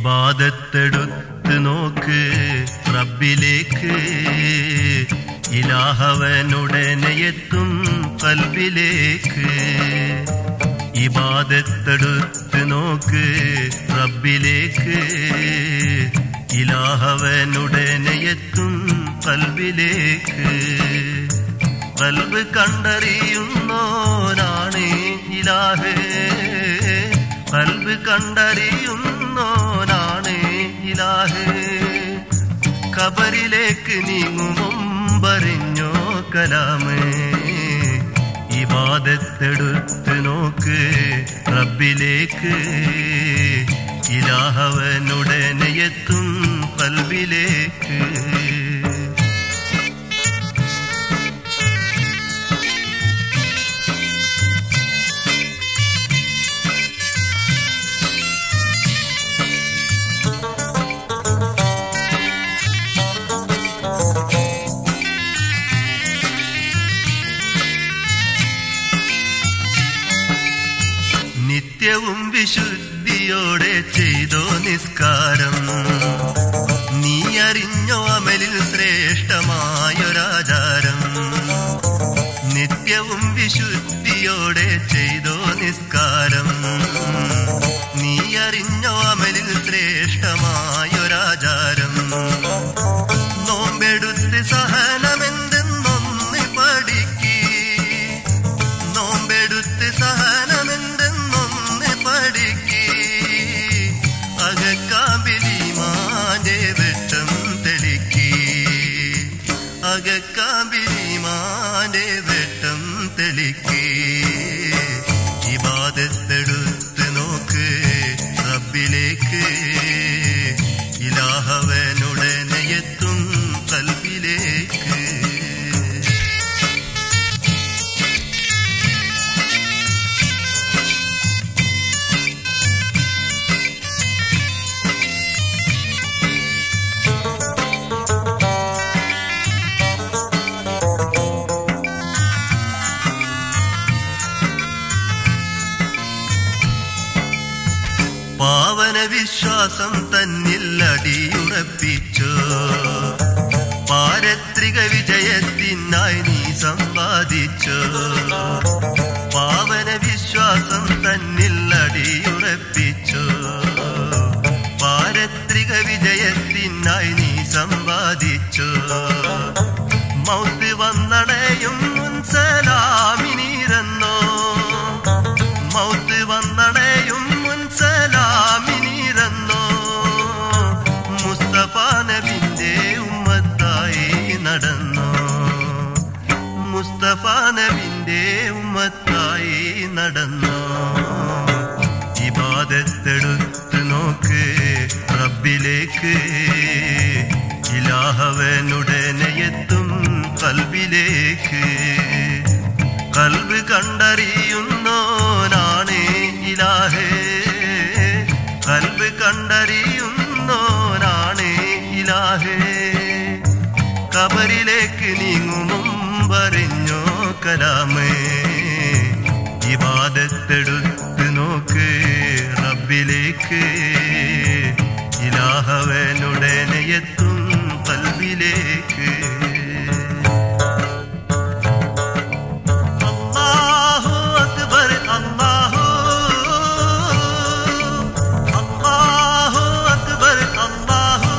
ഇബാദത്തെടുത്ത് നോക്ക് റബ്ബിലേക്ക് ഇലാഹവനുടനെ എത്തും കൽബിലേക്ക് ഇബാദത്തെടുത്ത് നോക്ക് റബ്ബിലേക്ക് ഇലാഹവനുടനെ എത്തും കൽബിലേക്ക് കൽബ് കണ്ടറിയുന്നോനാണ് ഇലാഹേ കൽബ് കണ്ടറിയുന്നോനാണ് ഇലാഹേ കബറിലേക്ക് നീങ്ങും മുമ്പറിഞ്ഞോ കലാമേ ഇബാദത്തെടുത്ത് നോക്ക് റബ്ബിലേക്ക് ഇലാഹവനുടനെ എത്തും കൽബിലേക്ക് നിത്യവും വിശുദ്ധിയോടെ ചെയ്തോ നിസ്കാരം നീ അറിഞ്ഞോ അമലിൽ ശ്രേഷ്ഠമായൊരാചാരം നിത്യവും വിശുദ്ധിയോടെ ചെയ്തോ നിസ്കാരം നീ അറിഞ്ഞോ അമലിൽ ശ്രേഷ്ഠമായൊരാചാരം നോമ്പെടുത്ത് സഹനമെന്തെന്നൊന്ന് പഠിക്കേ നോമ്പെടുത്ത് സഹനമെന്തെന്നൊന്ന് പഠിക്കേ അകക്കാമ്പിലിമാന്റെ വെട്ടം തെളിക്കേ അകക്കാമ്പിലിമാന്റെ വെട്ടം തെളിക്കേ ഇബാദത്തെടുത്ത് നോക്ക് റബ്ബിലേക്ക് ഇലാഹവനുടനെ എത്തും കൽബിലേക്ക് പാവന വിശ്വാസം തന്നിൽ അടിയുറപ്പിച്ചോ പാരത്രിക വിജയത്തിനായി നീ സമ്പാദിച്ചോ പാവന വിശ്വാസം തന്നിൽ അടിയുറപ്പിച്ചോ പാരത്രിക വിജയത്തിനായി നീ സമ്പാദിച്ചോ മൗത്ത് വന്നടയും മുൻസലാമിനീരെന്നോ മൗത്ത് വന്നടയും മുൻസലാമിനീരെന്നോ മുസ്തഫ നബിന്റെ ഉമ്മത്തായി നടന്നോ മുസ്തഫ നബിന്റെ ഉമ്മത്തായി നടന്നോ ഇബാദത്തെടുത്ത് നോക്ക് റബ്ബിലേക്ക് ഇലാഹവനുടനെ എത്തും കൽബിലേക്ക് കൽബ് കണ്ടറിയുന്നോനാണ് ഇലാഹേ കൽബ് കണ്ടറിയുന്നോനാണ് ഇലാഹേ കബറിലേക്ക് നീങ്ങും മുമ്പറിഞ്ഞോ കലാമേ ഇബാദത്തെടുത്ത് നോക്ക് റബ്ബിലേക്ക് ഇലാഹവനുടനെ എത്തും കൽബിലേക്ക് അല്ലാഹു അക്ബർ അല്ലാഹു അല്ലാഹു അക്ബർ അല്ലാഹു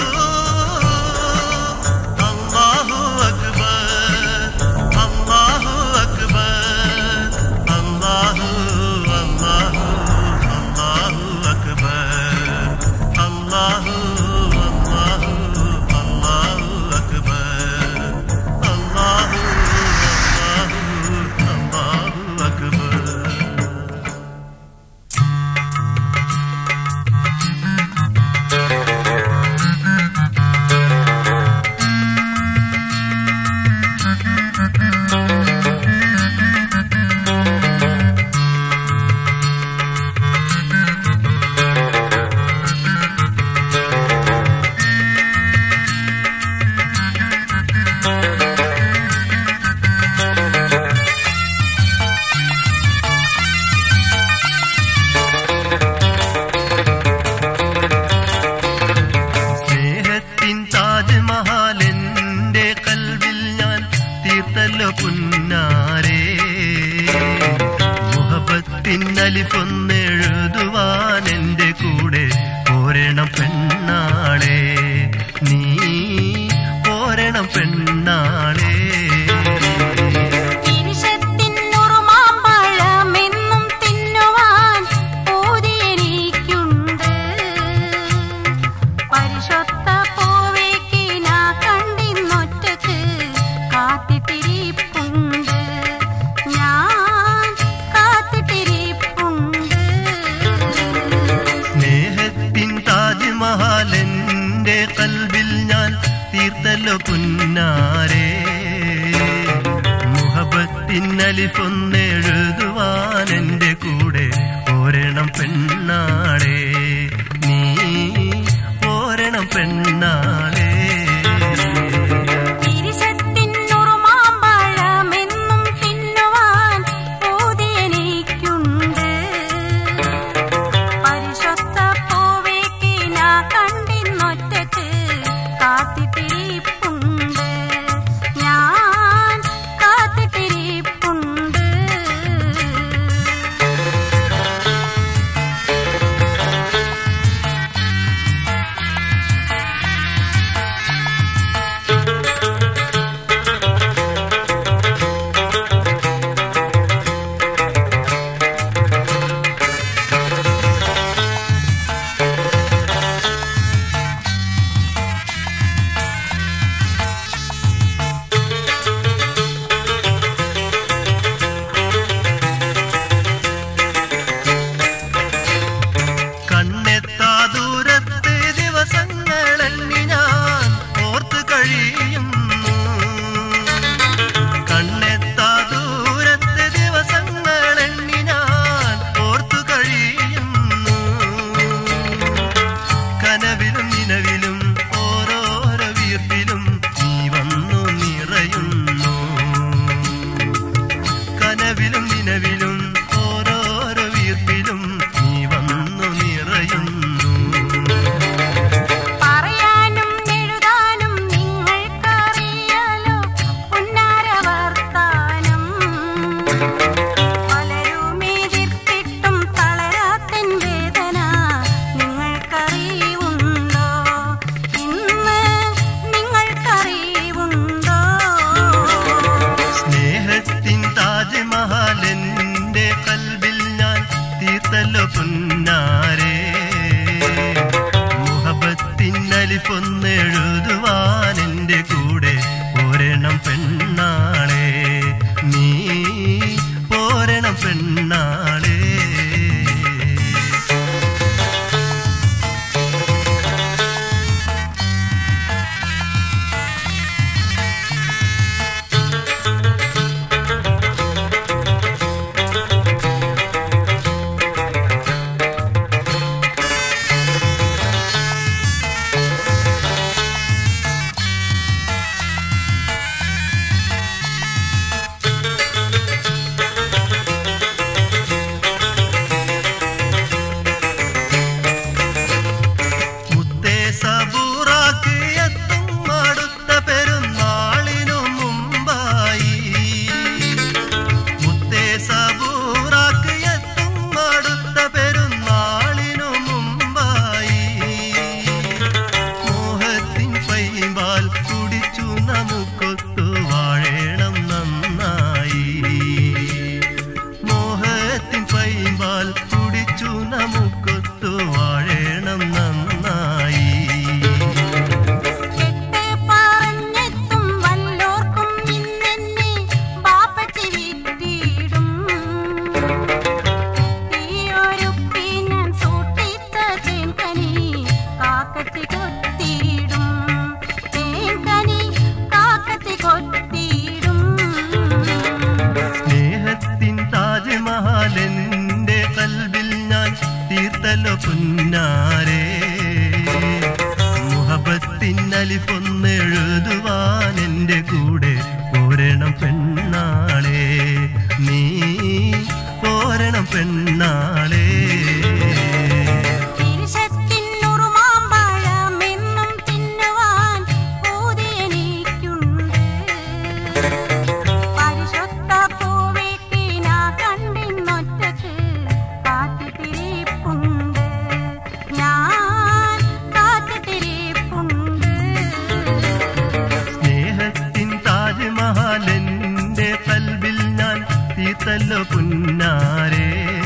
അല്ലാഹു അക്ബർ അല്ലാഹു അക്ബർ അല്ലാഹു അല്ലാഹു അല്ലാഹു അക്ബർ അല്ലാഹു അല്ലാഹു അല്ലാഹു അക്ബർ അല്ലാഹു അല്ലാഹു അല്ലാഹു അക്ബർ അലിഫൊന്നെഴുതുവാൻ എന്റെ കൂടെ പോരണം പെണ്ണാളെ നീ പോരണം പെണ്ണാളെ തിരിശത്തിനുറുമാമ്പഴമെന്നും തിന്നുവാൻ പൂതിയെനിക്കുണ്ട്. പരിശുദ്ധ പൂവേക്കിന കണ്ടിന്നൊറ്റക്ക് കാത്തിട്ടിരിപ്പുണ്ട്. ഞാൻ കാത്തിട്ടിരിപ്പുണ്ട്. സ്നേഹത്തിൻ താജ്മഹൽ എന്റെ കൽവിൽ ഞാൻ തീർത്തല്ലോ പുന്നാരെ മുഹബത്തിൻ അലിഫൊന്നെഴുതുവാൻ എന്റെ കൂടെ പോരണം പെണ്ണാളെ നീ പോരണം പെണ്ണാളെ തിരിശത്തിനുറുമാമ്പഴമെന്നും തിന്നുവാൻ പൂതിയെനിക്കുണ്ട്. പരിശുദ്ധ പൂവേക്കിന കണ്ടിന്നൊറ്റക്ക് കാത്തിട്ടിരിപ്പുണ്ട്. ഞാൻ കാത്തിട്ടിരിപ്പുണ്ട്. കണ്ണെത്താ ദൂരത്ത് ദിവസങ്ങളെണ്ണി ഞാൻ ഓർത്ത് കഴിയുന്നു കണ്ണെത്താ ദൂരത്ത് ദിവസങ്ങളെണ്ണി ഞാൻ ഓർത്തു കഴിയുന്നു കനവിലും നിലവിലും ഓരോരോ വീർപ്പിലും നീ വന്നു നിറയുന്നു കനവിലും നിലവിലും ഓരോരോ വീർപ്പിലും നീ വന്നു നിറയുന്നു പറയാനും എഴുതാനും നിങ്ങൾക്കറിയാലോ പുന്നാര വർത്താനം പലരുമെതിർത്തിട്ടും തളരാത്തൻ വേദന നിങ്ങൾക്കറിയുണ്ടോ ഇന്ന് നിങ്ങൾക്കറിയുണ്ടോ സ്നേഹത്തിൻ താജ്മഹൽ എന്റെ കൽവിൽ ഞാൻ തീർത്തല്ലോ പുന്നാരെ മുഹബത്തിൻ അലിഫൊന്നെഴുതുവാൻ എന്റെ കൂടെ പോരണം പെണ്ണാളെ നീ പോരണം പെണ്ണാളെ മുത്തേ സബൂറാക്ക് എത്തും അടുത്ത പെരുന്നാളിനു മുമ്പായി മുത്തേ സബൂറാക്ക് എത്തും അടുത്ത പെരുന്നാളിനു മുമ്പായി മോഹത്തിൻ പൈമ്പാൽ കുടിച്ചു നമുക്കൊത്തു വാഴണം നന്നായി മോഹത്തിൻ പൈമ്പാൽ കുടിച്ചു നമുക്കൊത്തു വാഴണം നന്നായി കെട്ട് പറഞ്ഞെത്തും വല്ലോർക്കും ഇന്നെന്നെ ബാപ്പച്ചി വിട്ടിടും. തീയൊരുപ്പി ഞാൻ സൂക്ഷിച്ച തേൻകനി കാക്കച്ചി കൊത്തിയിടും. തേൻകനി കാക്കച്ചി കൊത്തിയിടും. സ്നേഹത്തിൻ താജ്മഹൽ എന്റെ കൽവിൽ ഞാൻ തീർത്തല്ലോ പുന്നാരെ മുഹബത്തിൻ അലിഫൊന്നെഴുതുവാൻ എന്റെ കൂടെ പോരണം പെണ്ണാളെ നീ പോരണം പെണ്ണാളെ തിരിശത്തിനുറുമാമ്പഴമെന്നും തിന്നുവാൻ പൂതിയെനിക്കുണ്ട്. പരിശുദ്ധ പൂവേക്കിന കണ്ടിന്നൊറ്റക്ക് അടുത്തല്ലോ പുന്നാരേ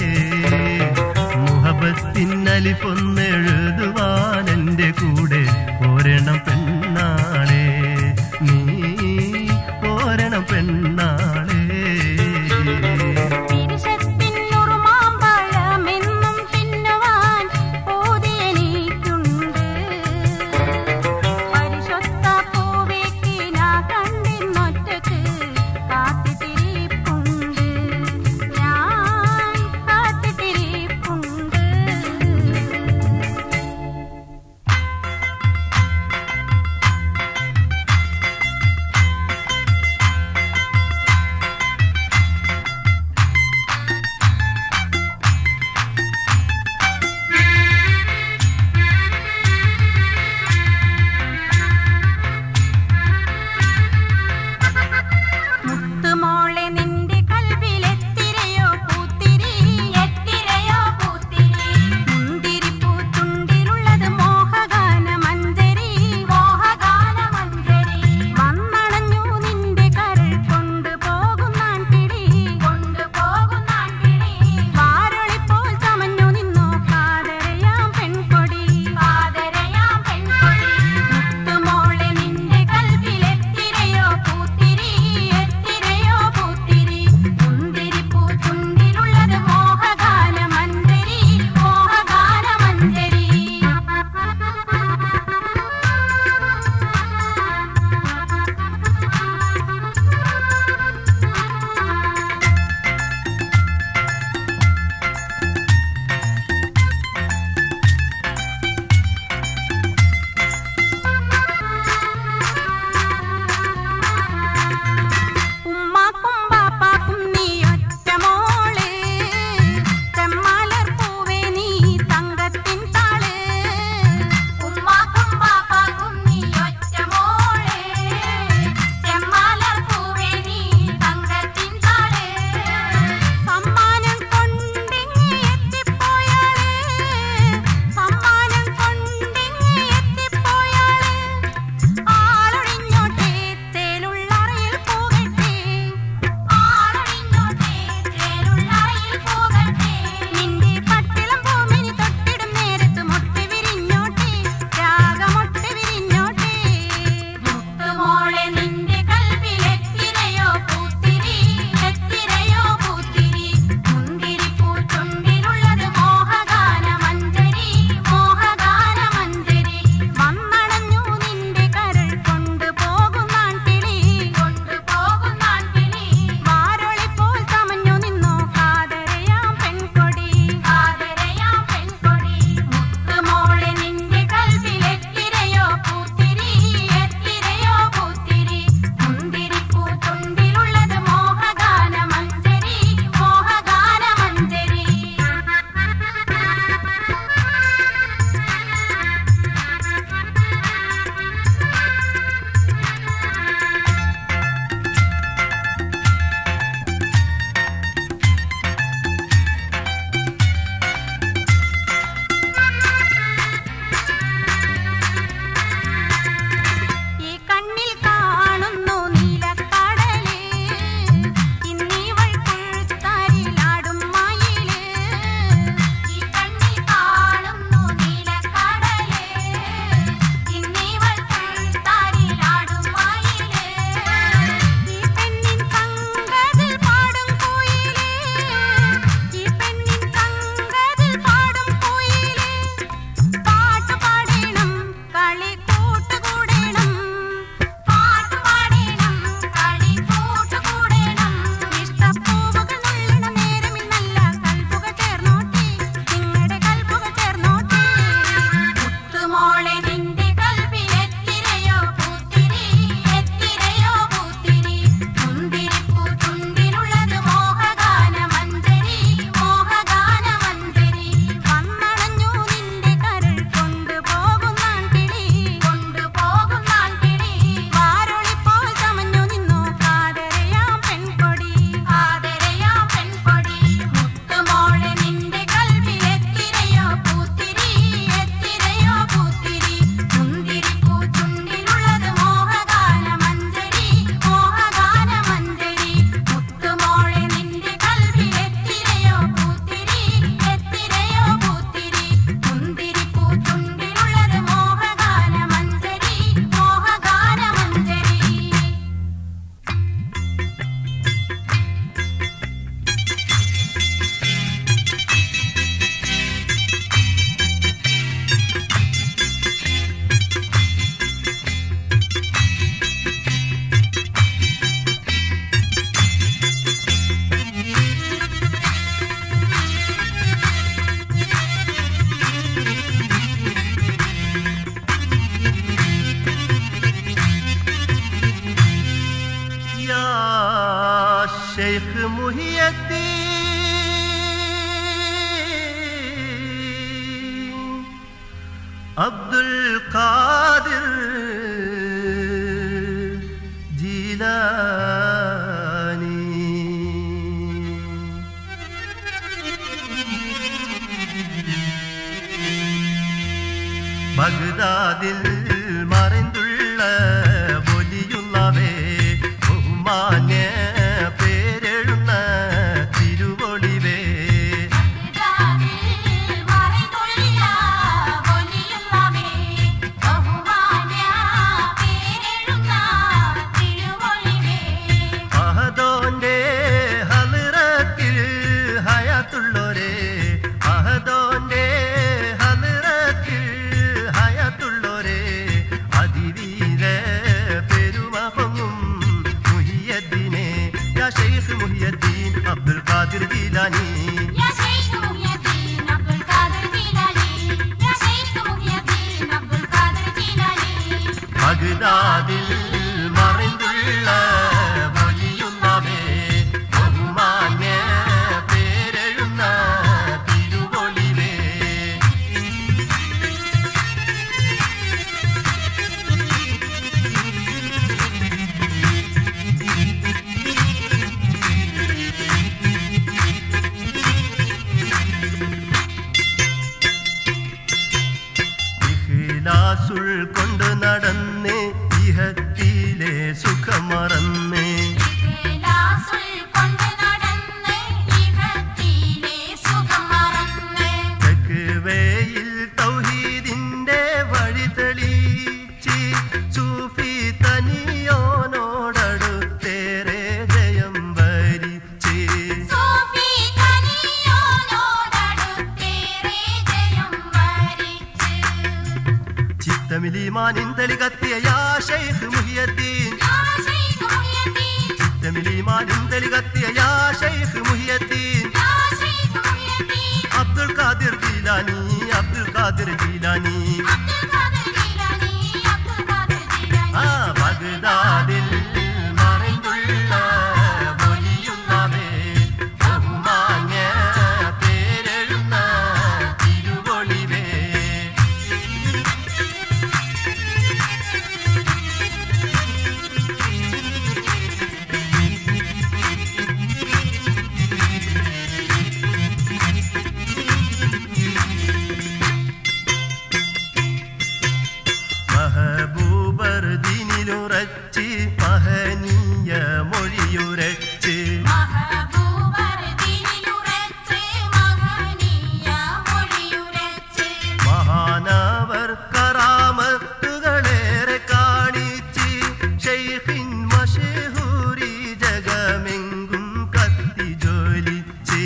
മുഹബത്തിനലിപ്പൊന്നെഴുതുവാൻ എൻ്റെ കൂടെ പോരണം പെണ്ണാളെ നീ പോരണം പെണ്ണാളെ തിരുശത്തിനുറുമാമ്പഴമെന്നും തിന്നുവാൻ പൂതിയെനിക്കുണ്ട്. പരിശുദ്ധ പൂവേക്കിനാ കണ്ടിന്നൊറ്റക്ക് കാത്തിട്ടിരിപ്പുണ്ട്. ഞാൻ കാത്തിട്ടിരിപ്പുണ്ട് يا شيخ محي الدين عبد القادر جيلاني ബഗ്ദാദിൽ മറിந்துള്ള ബൊലിയുള്ളവേ ബഹുമാന്യ പേരെഴുന്ന തിരുവൊളിവേ അഹദോന്റെ ഹലിറത്തിൽ ഹയാത്തുള്ളോരേ അഹദോന്റെ ഹലിറത്തിൽ ഹയാത്തുള്ളോരേ അതിവീര പെരുമ പൊങ്ങും മുഹിയദ്ദീനെ യാ ഷെയ്ഖ് മുഹിയദ്ദീൻ അബ്ദുൽ ഖാദിർ ജീലാനി ബഗ്ദാദിൽ മറിந்துള്ള വലിയുന്നവേ ബഹുമാന്യ പേരെഴുന്ന തിരുവൊളിവേ ഇഖ്ലാസുൾ കൊണ്ട് നടന്ന് ഇഹത്തിലെ സുഖം മറന്ന് തെക്കുവേയിൽ തൗഹീദിന്റെ വഴി തെളിച്ച് സൂഫി തനിയോനോടടുത്തേറെ ജയം വരിച്ച് ചിത്തമിലിമാനിൻ തലി കത്തിയ യാ ഷെയ്ഖ് മുഹിയദ്ദീൻ ചിത്തമിലിമാനിൻ തലി കത്തിയ യാ ഷെയ്ഖ് മുഹിയദ്ദീൻ അബ്ദുൽ ഖാദിർ ജീലാനി അബ്ദുൽ ഖാദിർ ജീലാനി ആ ബഗ്ദാദിൽ മറിந்துള്ള വലിയുന്നവേ ബഹുമാന്യ പേരെഴുന്ന തിരുവൊളിവേ മഹബൂബർ ദിനിലുറച്ച് മഹനീയ മൊഴിയുരച്ച് മഹാനവർ കറാമത്തുകളേറെ കാണിച്ച് ഷെയ്ഖിൻ മഷഹൂരി ജഗമെങ്കും കത്തി ജോലിച്ച്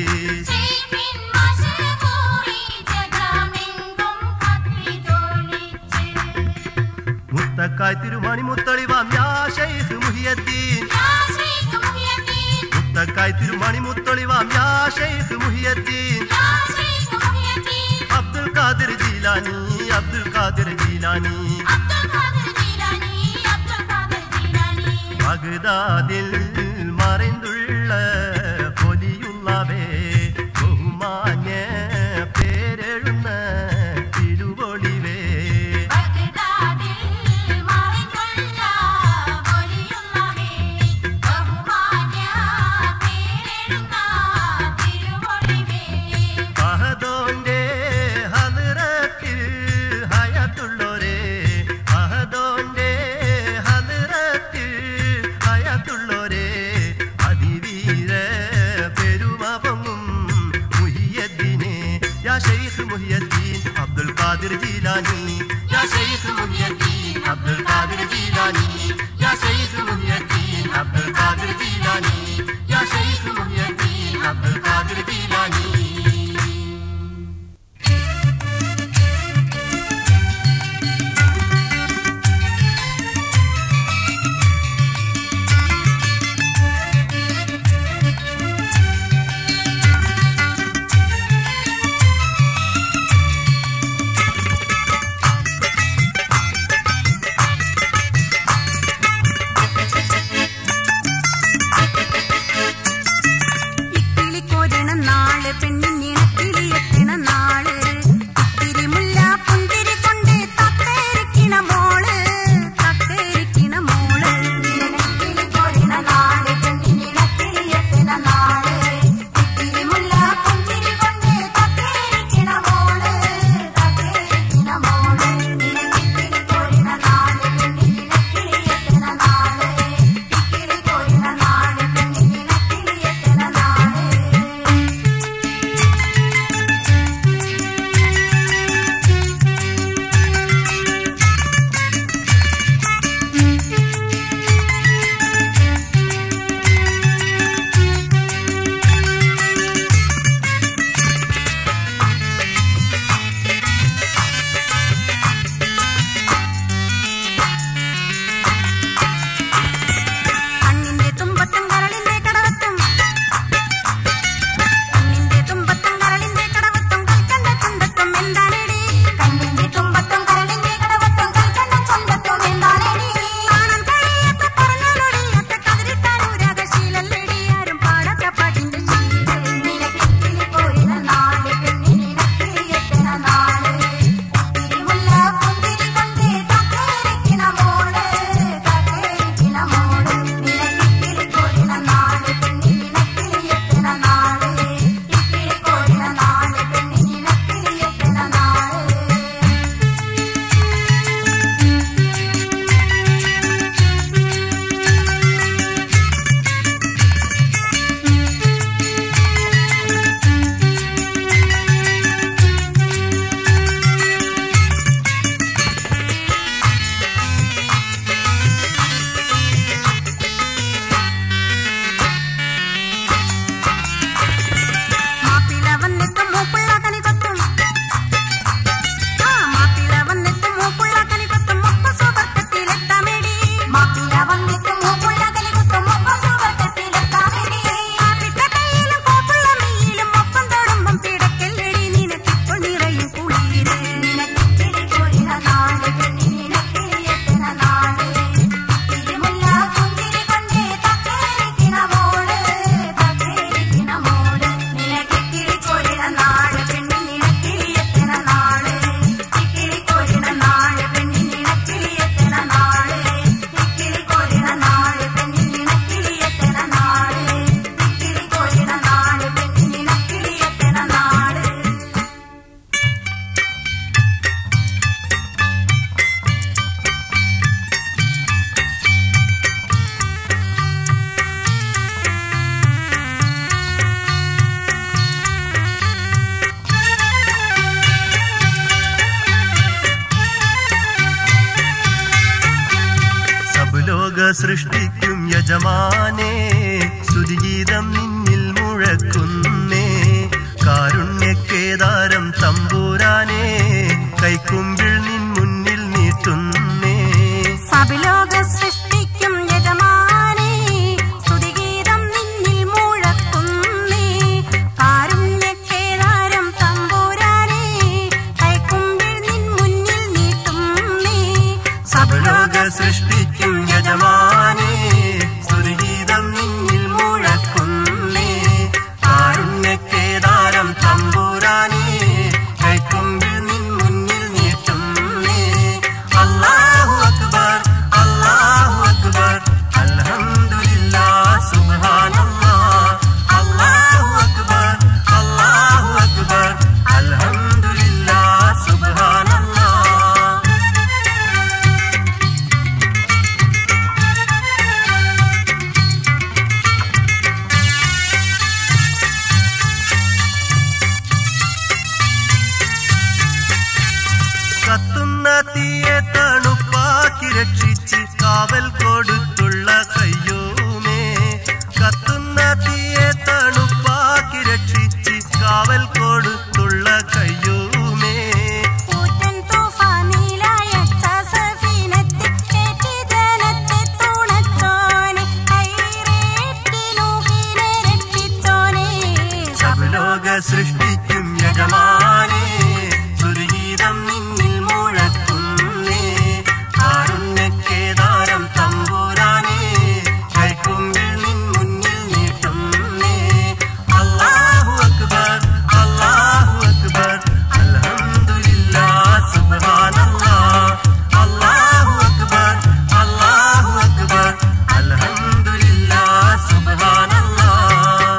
മുത്തക്കായ് തിരുമണി മുത്തളിവാം യാ ഷെയ്ഖ് മുഹിയദ്ദീൻ മുത്തക്കായ് തിരുമണി മുത്തളിവാം യാ ഷെയ്ഖ് മുഹിയദ്ദീൻ അബ്ദുൽ ഖാദിർ ജീലാനി അബ്ദുൽ ഖാദിർ ജീലാനി ബഗ്ദാദിൽ മറിந்துള്ള പൊലിയുള്ളവേ ബഹുമാന്യ പേരെഴുന്ന തിരുവൊളിവേ അഹദോന്റെ ഹലിറത്തിൽ ഹയത്തുള്ളോരേ അഹദോന്റെ ഹലിറത്തിൽ ഹയത്തുള്ളോരേ അതിവീര പെരുമ പൊങ്ങും മുഹിയദ്ദീനെ യാ ഷെയ്ഖ് മുഹിയദ്ദീൻ അബ്ദുൽ ഖാദിർ ജീലാനി യാ ഷെയ്ഖ് മുഹിയദ്ദീൻ അബ്ദുൽ ഖാദിർ ജീലാനി യാ ഷെയ്ഖ് മുഹിയദ്ദീൻ അബ്ദുൽ ഖാദിർ ജീലാനി യാ ഷെയ്ഖ് മുഹിയദ്ദീൻ അബ്ദുൽ ഖാദിർ ജീലാനി ും സൃഷ്ടിക്കും യജമാനേ സ്തുതിഗീതം നിന്നിൽ മുഴക്കുന്നേ കാരുണ്യക്കേദാരം തമ്പൂരാനേ കൈക്കുമ്പിൾ നിൻ മുന്നിൽ നീട്ടുന്നേ സബലോക സൃഷ്ടിക്കും യജമാനേ സ്തുതിഗീതം നിന്നിൽ മുഴക്കുന്നേ കാരുണ്യക്കേദാരം തമ്പുരാനേ കൈക്കുമ്പിൾ നിൻ മുന്നിൽ നീട്ടുന്നേ സബലോക സൃഷ്ടിക്കും യജമാനേ സ്തുതിഗീതം നിന്നിൽ മുഴക്കുന്നേ കാരുണ്യക്കേദാരം തമ്പൂരാനേ കൈക്കുമ്പിൽ നിൻ മുന്നിൽ നീട്ടുന്നേ അല്ലാഹു അക്ബർ അല്ലാഹു അക്ബർ അൽഹംദുലില്ലാഹ് സുബ്ഹാനല്ലാഹ് അല്ലാഹു അക്ബർ അല്ലാഹു അക്ബർ അൽഹംദുലില്ലാഹ് സുബ്ഹാനല്ലാഹ് കത്തുന്ന തീയെ തണുപ്പാക്കി രക്ഷിച്ച് കാവൽ കൊടുത്തുള്ള കയ്യൂമേ കത്തുന്ന തീയെ തണുപ്പാക്കി രക്ഷിച്ച് കാവൽ കൊടുത്തുള്ള കയ്യൂമേ കൂറ്റൻ തൂഫാനിലയച്ച സഫീനത്തിൽ കേറ്റി ജനത്തെ തുണച്ചോനെ കൈറേറ്റി നൂഹിനെ രക്ഷിച്ചോനെ സബലോക സൃഷ്ടിക്കും യജമാനേ സുരഗീതം നിന്നിൽ മുഴക്കുന്നേ കാരുണ്യക്കേദാരം തമ്പൂരാനേ കൈക്കുമ്പിൽ നിൻ മുന്നിൽ നീട്ടുന്നേ അല്ലാഹു അക്ബർ അല്ലാഹു അക്ബർ അൽഹംദുലില്ലാഹ് സുബ്ഹാനല്ലാഹ് അല്ലാഹു അക്ബർ അല്ലാഹു അക്ബർ അൽഹംദുലില്ലാഹ് സുബ്ഹാനല്ലാഹ്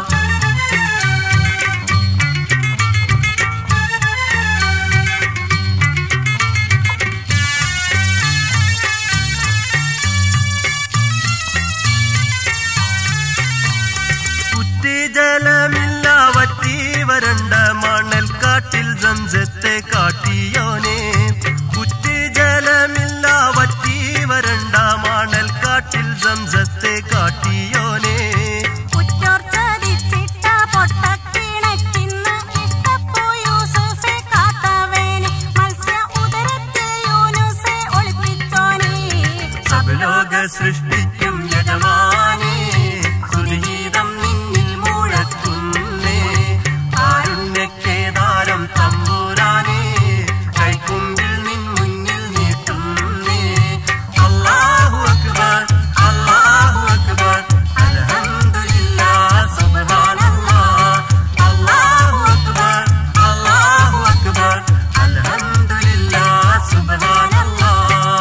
കുറ്റി ജലമില്ല വറ്റി വരണ്ട മണൽ കാട്ടിൽ സംസത്തെ കാട്ടിയോനെ കുറ്റി ജലമില്ല വറ്റി വരണ്ട മണൽ കാട്ടിൽ സംസത്തെ കാട്ടിയോനെ കുറ്റോർ ചതിച്ചിട്ട പൊട്ടക്കിണറ്റിന്ന് ഇഷ്ടപ്പൂ യൂസുഫെ കാത്തവനെ മത്സ്യ ഉദരത്തിൽ യൂനുസെ ഒളിപ്പിച്ചോനെ സബലോക സൃഷ്ടിക്കും യജമാനേ സുരഗീതം നിന്നിൽ മുഴക്കുന്നേ കാരുണ്യക്കേദാരം തമ്പൂരാനേ കൈക്കുമ്പിൽ നിൻ മുന്നിൽ നീട്ടുന്നേ അല്ലാഹു അക്ബർ അല്ലാഹു അക്ബർ അൽഹംദുലില്ലാഹ് സുബ്ഹാനല്ലാഹ് അല്ലാഹു അക്ബർ അല്ലാഹു അക്ബർ അൽഹംദുലില്ലാഹ് സുബ്ഹാനല്ലാഹ്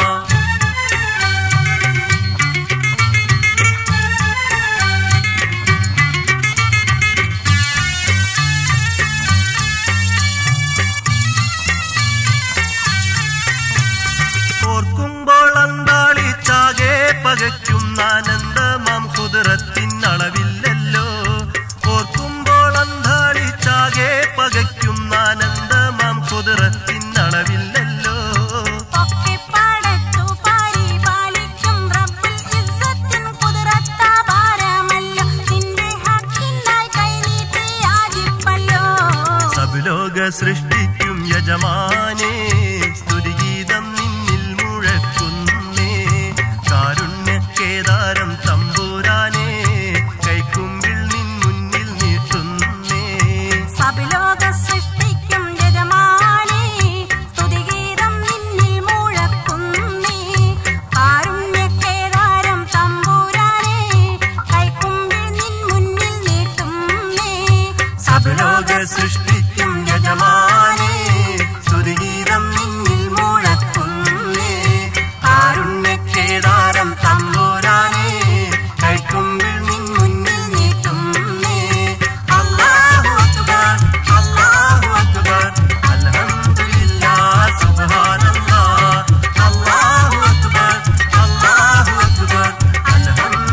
ഓർക്കുമ്പോൾ അന്താളി ചാകെ പകയ്ക്കുന്ന ആനന്ദമാം കുതിരത്തിൻ അളവില്ലല്ലോ ഓർക്കുമ്പോൾ അന്താളി ചാകെ പകയ്ക്കുന്ന ആനന്ദമാം കുതിരത്തിൻ അളവില്ലല്ലോ പൊക്കിപ്പടച്ചു പരിപാലിക്കും റബ്ബുൽ ഇസ്സത്തിൻ കുതിരത്ത ഭാരമല്ലോ നിന്റെ ഹക്കിനായി കൈനീട്ടി യാചിപ്പല്ലോ സബലോക സൃഷ്ടിക്കും യജമാനേ സ്തുതിഗീതം നിന്നിൽ മുഴക്കുന്നേ കാരുണ്യക്കേദാരം തമ്പൂരാനേ കൈക്കുമ്പിൽ നിൻ മുന്നിൽ നീട്ടുന്നേ സബലോക സൃഷ്ടിക്കും യജമാനേ സ്തുതിഗീതം നിന്നിൽ മുഴക്കുന്നേ കാരുണ്യക്കേദാരം തമ്പുരാനേ കൈക്കുമ്പിൽ നിൻ മുന്നിൽ നീട്ടുന്നേ സബലോക സൃഷ്ടിക്കും യജമാനേ സ്തുതിഗീതം നിന്നിൽ മുഴക്കുന്നേ കാരുണ്യക്കേദാരം തമ്പൂരാനേ കൈക്കുമ്പിൽ നിൻ മുന്നിൽ നീട്ടുന്നേ അല്ലാഹു അക്ബർ അല്ലാഹു അക്ബർ അൽഹംദുലില്ലാഹ് സുബ്ഹാനല്ലാഹ് അല്ലാഹു അക്ബർ അല്ലാഹു അക്ബർ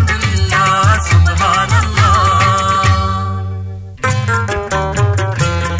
അൽഹംദുലില്ലാഹ് സുബ്ഹാനല്ലാഹ്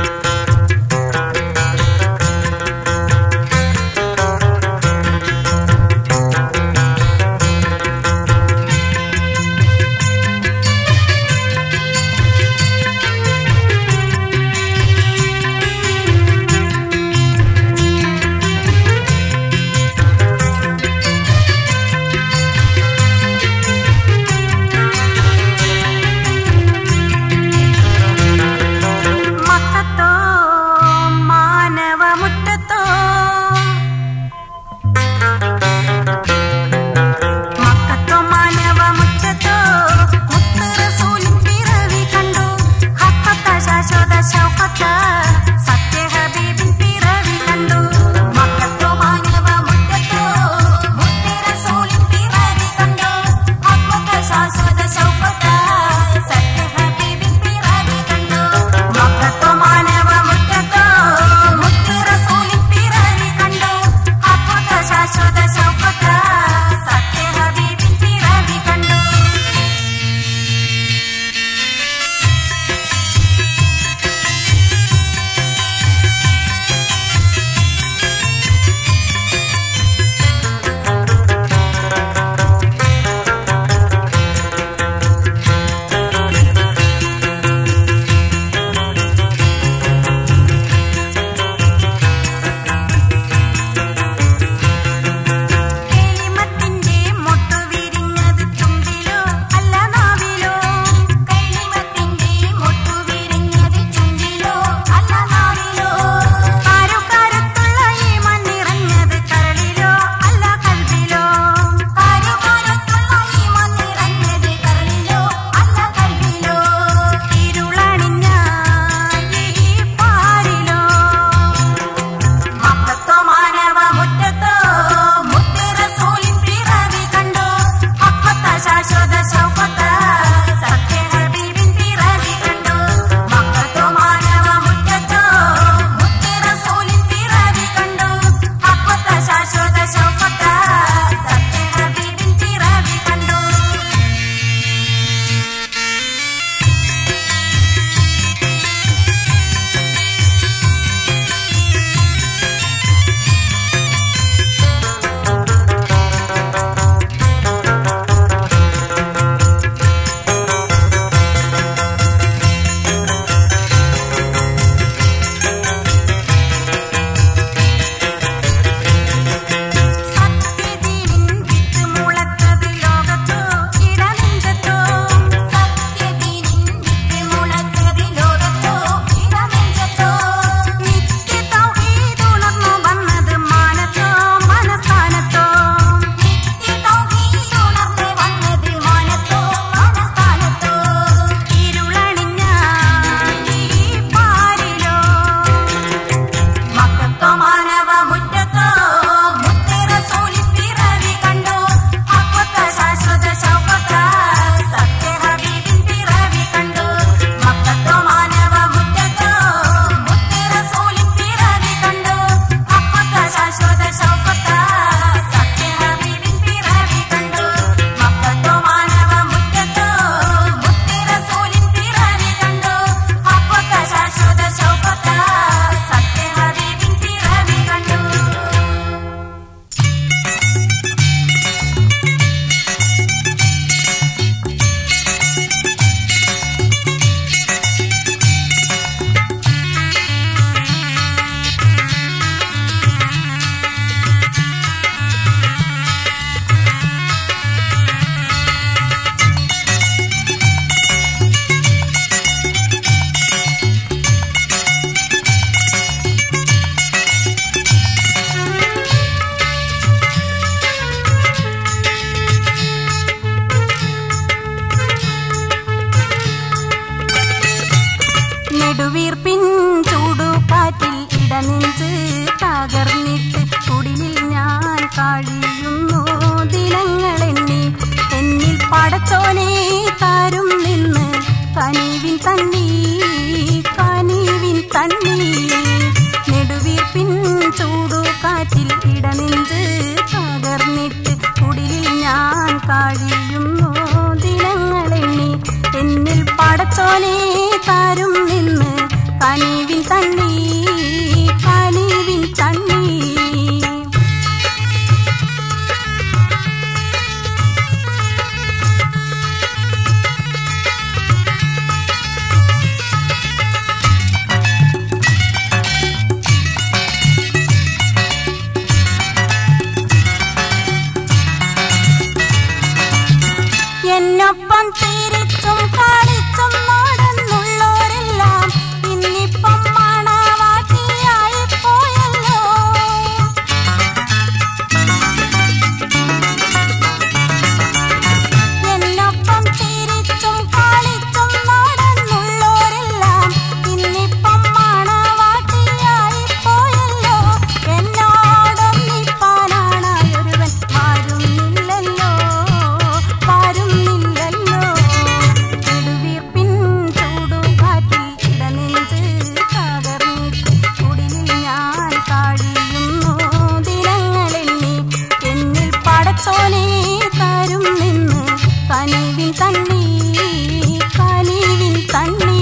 തണ്ണി കനിവിൻ തണ്ണി നെടുവീർപ്പിൻ ചൂടു കാറ്റിൽ ഇടനെഞ്ച് തകർന്നിട്ട് കുടിലിൽ ഞാൻ കഴിയുന്നു ദിനങ്ങളെണ്ണി എന്നിൽ പടച്ചോനെ താരും നിന്ന് കനിവിൻ തണ്ണി കനിവിൻ തണ്ണി എന്നൊപ്പം ചിരിച്ചും കളിച്ചും നടന്നുള്ളോരെല്ലാം ഇന്നിപ്പം മണവാട്ടിയായി പോയല്ലോ എന്നൊപ്പം ചിരിച്ചും കളിച്ചും നടന്നുള്ളോരെല്ലാം ഇന്നിപ്പം മണവാട്ടിയായി പോയല്ലോ എന്നോടൊന്നിപ്പാനാണായി ഒരുവൻ വരുന്നില്ലല്ലോ വരുന്നില്ലല്ലോ നെടുവീർപ്പിൻ ചൂടുകാറ്റിൽ ഇടനെഞ്ച് തകർന്നിട്ട് കുടിലിൽ ഞാൻ കഴിയുന്നു ദിനങ്ങളെണ്ണി എന്നിൽ പടച്ചോനെ തരും നിന്ന് കനിവിൻ തണ്ണി കനിവിൻ തണ്ണി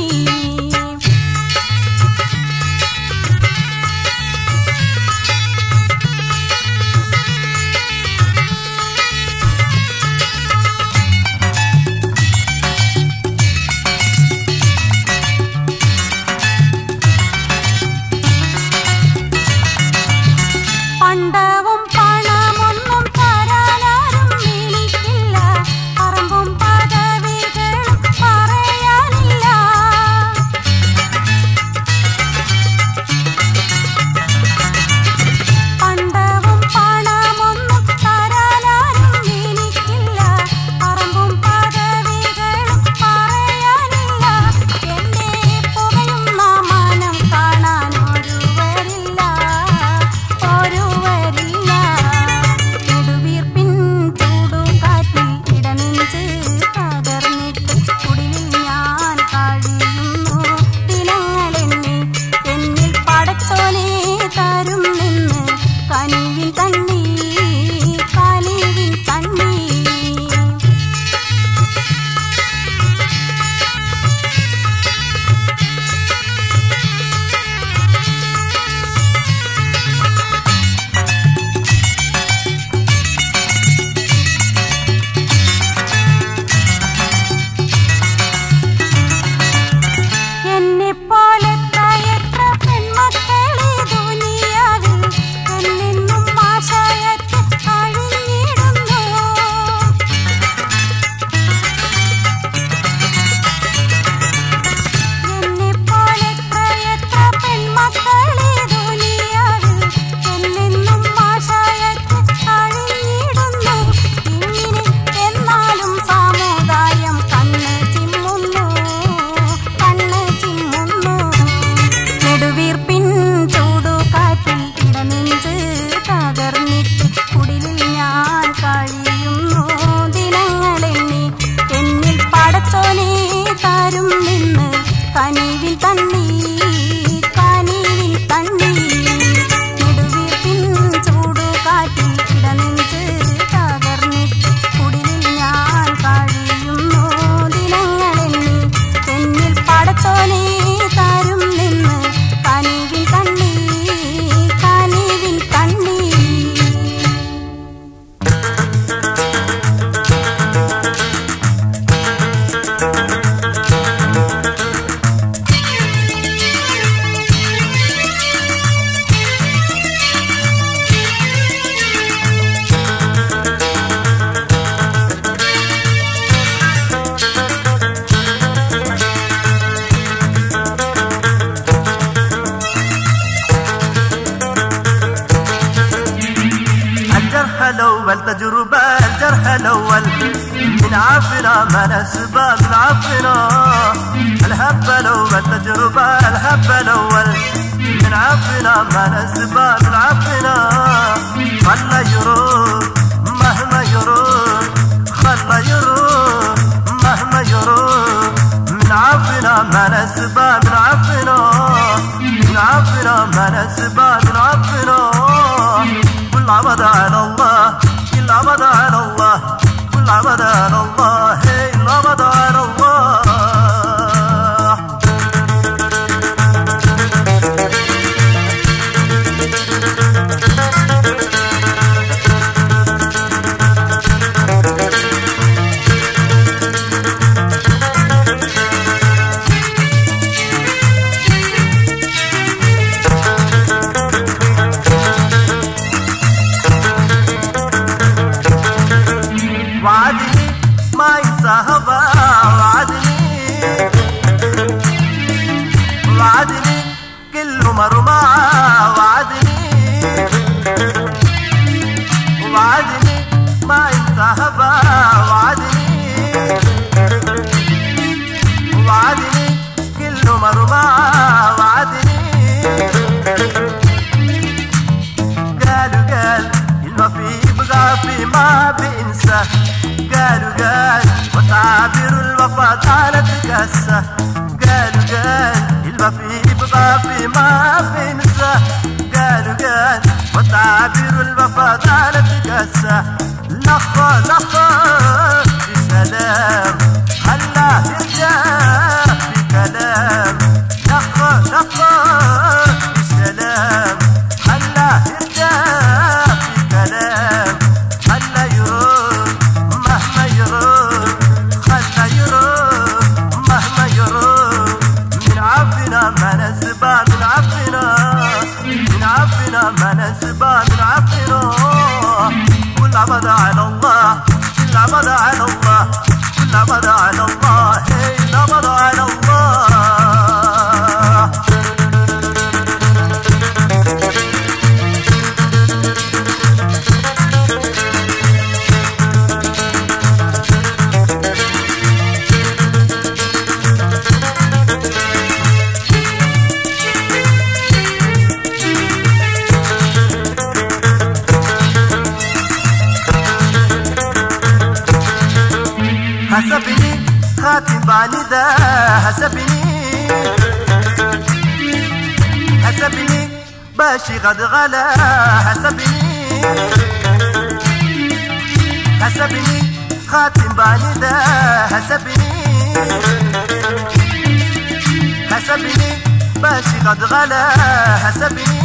പണ്ടവും പണമൊന്നും തരാനാരും എനിക്കില്ല പറമ്പും പദവികളും പറയാനില്ല പണ്ടവും പണമൊന്നും തരാനാരും എനിക്കില്ല പറമ്പും പദവികളും പറയാനില്ല എന്റെ പുകയുന്ന മനം കാണാൻ ഒരുവരില്ല ഒരുവരില്ല നെടുവീർപ്പിൻ ചൂടും കാറ്റിൽ ഇടനെഞ്ച് തകർന്നിട്ട് കുടിലിൽ ഞാൻ കഴിയുന്നു ദിനങ്ങളെണ്ണി എന്നിൽ പടച്ചോനെ തരും നിന്ന് കനിവിൻ തണ്ണി കനിവിൻ തണ്ണി എന്നെ പോലത്തെ എത്ര പെൺമക്കളെ ദുനിയാവിൽ എന്നെന്നും ആശയത്തിൽ കഴിഞ്ഞിടുന്നു എന്നെ പോലത്തെ എത്ര പെൺമക്കളെ ദുനിയാവിൽ എന്നെന്നും ആശയത്തിൽ കഴിഞ്ഞിടുന്നു ഇങ്ങനെ എന്നാലും സാമുദായം കണ്ണ് ചിമ്മുന്നു കണ്ണ് ചിമ്മുന്നു നെടുവീർപ്പിൻ ചൂടുകാറ്റിൽ ഇടനെഞ്ച് തകർന്നിട്ട് കുടിലിൽ ഞാൻ കഴിയുന്നു ദിനങ്ങളെണ്ണി എന്നിൽ പടച്ചോനെ തരും നിന്ന് കനിവിൻ തണ്ണി കനിവിൻ തണ്ണി നെടുവീർപ്പിൻ ചൂടുകാറ്റിൽ ഇടനെഞ്ച് തകർന്നിട്ട് കുടിലിൽ ഞാൻ കഴിയുന്നു ദിനങ്ങളെണ്ണി എന്നിൽ പടച്ചോനെ തരും നിന്ന് കനിവിൻ തണ്ണി കനിവിൻ തണ്ണി الجرح الاول تجربه الجرح الاول من عافنا ما نسبق العفنا الهبه الاول تجربه الهبه الاول من عافنا ما نسبق العفنا خلى يروح مهما يروح خلى يروح مهما يروح من عافنا لخا لخا بسلام خلاه يرتاح بكلام لخا لخا بسلام خلاه يرتاح بكلام خلا يروح مهما يروح خلا يروح مهما يروح من عفنا ما نسبة من عفنا من عفنا ما نسبة من عفنا كل عبد على الله كل عبد على الله كل عبد على الله كل عبد على الله حسبني خاتم بعلي حسبني حسبني باشي غد غلا حسبني حسبني خاتم بعلي حسبني حسبني باشي غد غلا حسبني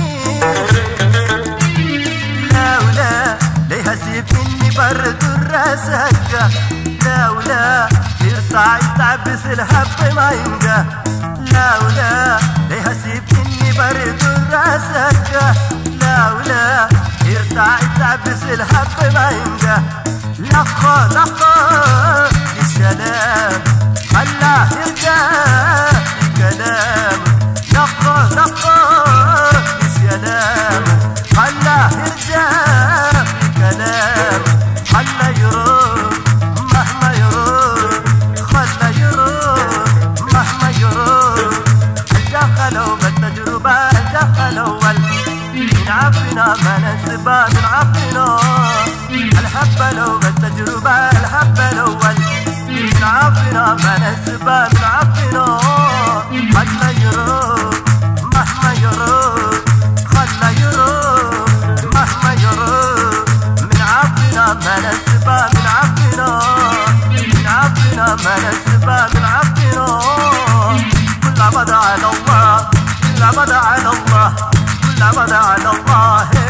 لا ولا ليه هسيب مني برد الراس هكا لا ولا يرفع يتعبس الهب ما ينجا لا ولا ليه هسيب مني برد الراس هكا لا ولا يرفع يتعبس الهب ما ينجا لخا لخا للسلام خلاه يرجع بكلام لخا لخا للسلام خلاه يرجع بكلام خلا يروح مهما يروح خلا يروح مهما يروح دخلوا بالتجربة دخلوا من عفنا ما نسبة من عفنا الحب لو بالتجربة الحب الأول من عفنا ما نسبة من عفنا خلا يروح مهما يروح خلا يروح مهما يروح من عفنا ما نسبة من عفنا من عفنا ما نسبة من عفنا كل عبد على الله كل عبد على الله كل عبد على الله